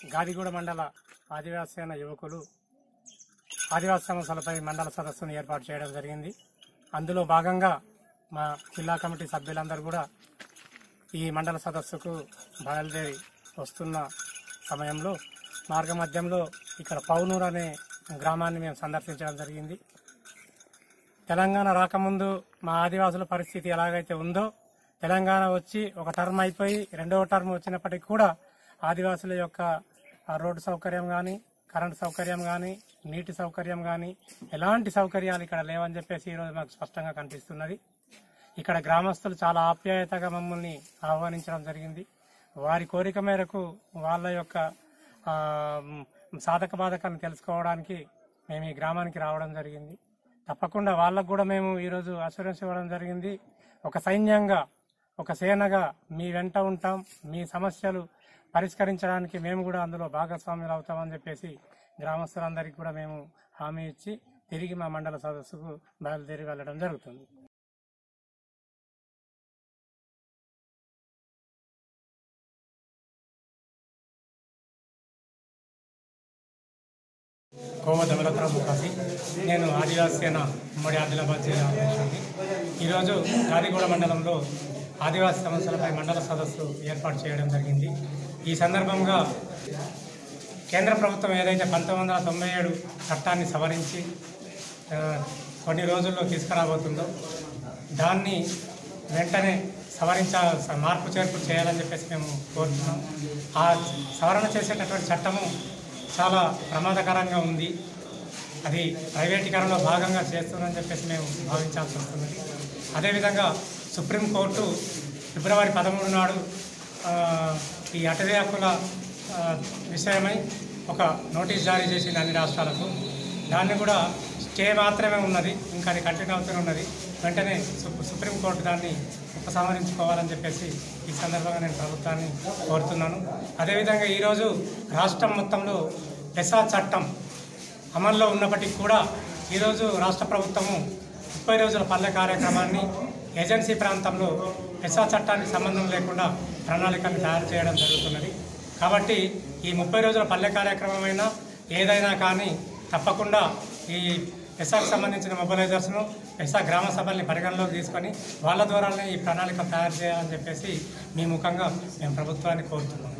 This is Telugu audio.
గాదిగూడ మండల ఆదివాసీ సేన యువకులు ఆదివాసీ సమస్యలపై మండల సదస్సును ఏర్పాటు చేయడం జరిగింది అందులో భాగంగా మా జిల్లా కమిటీ సభ్యులందరూ కూడా ఈ మండల సదస్సుకు బయలుదేరి వస్తున్న సమయంలో మార్గ మధ్యంలో ఇక్కడ పౌనూర్ అనే గ్రామాన్ని మేము సందర్శించడం జరిగింది తెలంగాణ రాకముందు మా ఆదివాసుల పరిస్థితి ఎలాగైతే ఉందో తెలంగాణ వచ్చి ఒక టర్మ్ అయిపోయి రెండవ టర్మ్ వచ్చినప్పటికీ కూడా ఆదివాసుల యొక్క ఆ, రోడ్డు సౌకర్యం కానీ కరెంటు సౌకర్యం కానీ నీటి సౌకర్యం కానీ ఎలాంటి సౌకర్యాలు ఇక్కడ లేవని చెప్పేసి ఈరోజు మాకు స్పష్టంగా కనిపిస్తున్నది ఇక్కడ గ్రామస్తులు చాలా ఆప్యాయతగా మమ్మల్ని ఆహ్వానించడం జరిగింది వారి కోరిక మేరకు వాళ్ళ యొక్క ఆ, మ్, సాధక బాధకాన్ని తెలుసుకోవడానికి మేము ఈ గ్రామానికి రావడం జరిగింది తప్పకుండా వాళ్ళకు కూడా మేము ఈరోజు అసూరెన్స్ ఇవ్వడం జరిగింది ఒక సైన్యంగా ఒక సేనగా మీ వెంట ఉంటాం మీ సమస్యలు పరిష్కరించడానికి మేము కూడా అందులో భాగస్వాములు అవుతామని చెప్పేసి గ్రామస్తులందరికీ కూడా మేము హామీ ఇచ్చి తిరిగి మా మండల సదస్సుకు బయలుదేరి వెళ్ళడం జరుగుతుంది కోవ దమలతరావు ముఖాసి నేను ఆదివాసీ సేన ఉమ్మడి ఆదిలాబాద్ జిల్లా అధ్యక్షుడిని ఈరోజు గాదిగూడ మండలంలో ఆదివాసీ సమస్యలపై మండల సదస్సు ఏర్పాటు చేయడం జరిగింది ఈ సందర్భంగా కేంద్ర ప్రభుత్వం ఏదైతే పంతొమ్మిది వందల తొంభై ఏడు చట్టాన్ని సవరించి ఆ, కొన్ని రోజుల్లో తీసుకురాబోతుందో దాన్ని వెంటనే సవరించ మార్పు చేర్పు చేయాలని చెప్పేసి మేము కోరుతున్నాం ఆ సవరణ చేసేటటువంటి చట్టము చాలా ప్రమాదకరంగా ఉంది అది ప్రైవేటీకరణలో భాగంగా చేస్తుందని చెప్పేసి మేము భావించాల్సి వస్తున్నది అదేవిధంగా సుప్రీంకోర్టు ఫిబ్రవరి పదమూడు నాడు ఆ, ఈ అటవీ హక్కుల ఆ, విషయమై ఒక నోటీస్ జారీ చేసింది అన్ని రాష్ట్రాలకు దాన్ని కూడా స్టే మాత్రమే ఉన్నది ఇంకా అది కంటిన్యూ అవుతూనే ఉన్నది వెంటనే సు- సుప్రీంకోర్టు దాన్ని ఉపసంహరించుకోవాలని చెప్పేసి ఈ సందర్భంగా నేను ప్రభుత్వాన్ని కోరుతున్నాను అదేవిధంగా ఈరోజు రాష్ట్రం మొత్తంలో పెసా చట్టం అమల్లో ఉన్నప్పటికీ కూడా ఈరోజు రాష్ట్ర ప్రభుత్వము ముప్పై రోజుల పల్లె కార్యక్రమాన్ని ఏజెన్సీ ప్రాంతంలో పెసా చట్టానికి సంబంధం లేకుండా ప్రణాళికను తయారు చేయడం జరుగుతున్నది కాబట్టి ఈ ముప్పై రోజుల పల్లె కార్యక్రమమైనా ఏదైనా కానీ తప్పకుండా ఈ పెసాకు సంబంధించిన మొబిలైజర్స్ను పెసా గ్రామ సభల్ని పరిగణలోకి తీసుకొని వాళ్ళ ద్వారానే ఈ ప్రణాళిక తయారు చేయాలని చెప్పేసి మీ ముఖంగా మేము ప్రభుత్వాన్ని కోరుతున్నాం